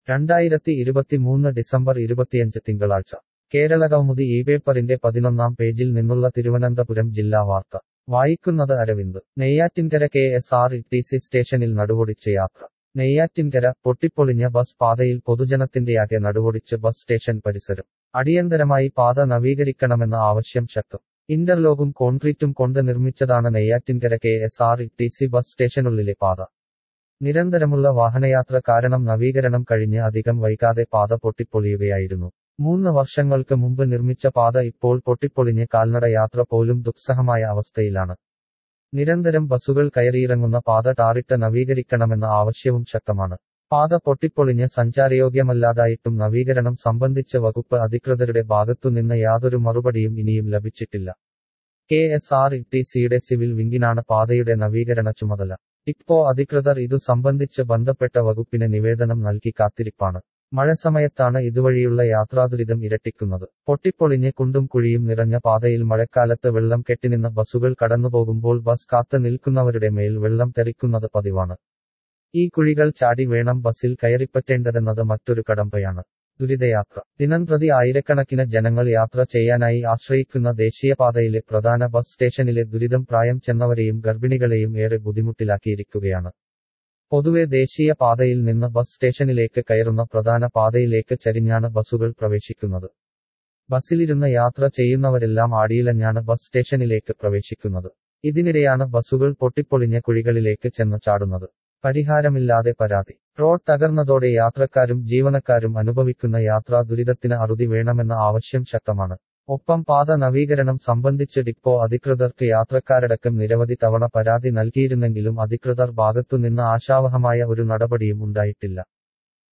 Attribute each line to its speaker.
Speaker 1: രണ്ടായിരത്തി ഇരുപത്തിമൂന്ന് ഡിസംബർ ഇരുപത്തിയഞ്ച് തിങ്കളാഴ്ച കേരള കൗമുദി ഈ പേപ്പറിന്റെ പതിനൊന്നാം പേജിൽ നിന്നുള്ള തിരുവനന്തപുരം ജില്ലാ വാർത്ത വായിക്കുന്നത് Aravind Neyyattinkara K S R T C സ്റ്റേഷനിൽ നടുവൊടിച്ച് യാത്ര നെയ്യാറ്റിൻകര പൊട്ടിപ്പൊളിഞ്ഞ ബസ് പാതയിൽ പൊതുജനത്തിന്റെയാകെ നടുവൊടിച്ച് ബസ് സ്റ്റേഷൻ പരിസരം അടിയന്തരമായി പാത നവീകരിക്കണമെന്ന ആവശ്യം ശക്തം ഇന്റർലോക്കും കോൺക്രീറ്റും കൊണ്ട് നിർമ്മിച്ചതാണ് Neyyattinkara K S R T C bus സ്റ്റേഷനുള്ളിലെ പാത നിരന്തരമുള്ള വാഹനയാത്ര കാരണം നവീകരണം കഴിഞ്ഞ് അധികം വൈകാതെ പാത പൊട്ടിപ്പൊളിയുകയായിരുന്നു മൂന്ന് വർഷങ്ങൾക്ക് മുമ്പ് നിർമ്മിച്ച പാത ഇപ്പോൾ പൊട്ടിപ്പൊളിഞ്ഞ് കാൽനട യാത്ര പോലും ദുസ്സഹമായ അവസ്ഥയിലാണ് നിരന്തരം ബസ്സുകൾ കയറിയിറങ്ങുന്ന പാത ടാറിട്ട് നവീകരിക്കണമെന്ന ആവശ്യവും ശക്തമാണ് പാത പൊട്ടിപ്പൊളിഞ്ഞ് സഞ്ചാരയോഗ്യമല്ലാതായിട്ടും നവീകരണം സംബന്ധിച്ച് വകുപ്പ് അധികൃതരുടെ ഭാഗത്തുനിന്ന് യാതൊരു മറുപടിയും ഇനിയും ലഭിച്ചിട്ടില്ല കെ എസ് ആർ ടി സിയുടെ സിവിൽ വിങ്ങിനാണ് പാതയുടെ നവീകരണ ചുമതല ടിപ്പോ അധികൃതർ ഇതു സംബന്ധിച്ച് ബന്ധപ്പെട്ട വകുപ്പിന് നിവേദനം നൽകി കാത്തിരിപ്പാണ് മഴ സമയത്താണ് ഇതുവഴിയുള്ള യാത്രാദുരിതം ഇരട്ടിക്കുന്നത് പൊട്ടിപ്പൊളിഞ്ഞ് കുണ്ടും കുഴിയും നിറഞ്ഞ പാതയിൽ മഴക്കാലത്ത് വെള്ളം കെട്ടിനിന്ന ബസ്സുകൾ കടന്നുപോകുമ്പോൾ ബസ് കാത്ത് നിൽക്കുന്നവരുടെ മേൽ വെള്ളം തെറിക്കുന്നത് പതിവാണ് ഈ കുഴികൾ ചാടി വേണം ബസ്സിൽ കയറിപ്പറ്റേണ്ടതെന്നത് മറ്റൊരു കടമ്പയാണ് ദുരിതയാത്ര ദിനംപ്രതി ആയിരക്കണക്കിന് ജനങ്ങൾ യാത്ര ചെയ്യാനായി ആശ്രയിക്കുന്ന ദേശീയപാതയിലെ പ്രധാന ബസ് സ്റ്റേഷനിലെ ദുരിതം പ്രായം ചെന്നവരെയും ഗർഭിണികളെയും ഏറെ ബുദ്ധിമുട്ടിലാക്കിയിരിക്കുകയാണ് പൊതുവെ ദേശീയ പാതയിൽ നിന്ന് ബസ് സ്റ്റേഷനിലേക്ക് കയറുന്ന പ്രധാന പാതയിലേക്ക് ചരിഞ്ഞാണ് ബസ്സുകൾ പ്രവേശിക്കുന്നത് ബസ്സിലിരുന്ന് യാത്ര ചെയ്യുന്നവരെല്ലാം ആടിയിലഞ്ഞാണ് ബസ് സ്റ്റേഷനിലേക്ക് പ്രവേശിക്കുന്നത് ഇതിനിടെയാണ് ബസ്സുകൾ പൊട്ടിപ്പൊളിഞ്ഞ കുഴികളിലേക്ക് ചെന്ന് ചാടുന്നത് പരിഹാരമില്ലാതെ പരാതി റോഡ് തകർന്നതോടെ യാത്രക്കാരും ജീവനക്കാരും അനുഭവിക്കുന്ന യാത്രാ ദുരിതത്തിന് അറുതി വേണമെന്ന ആവശ്യം ശക്തമാണ് ഒപ്പം പാത നവീകരണം സംബന്ധിച്ച് ഡിപ്പോ അധികൃതർക്ക് യാത്രക്കാരടക്കം നിരവധി തവണ പരാതി നൽകിയിരുന്നെങ്കിലും അധികൃതർ ഭാഗത്തുനിന്ന് ആശാവഹമായ ഒരു നടപടിയും ഉണ്ടായിട്ടില്ല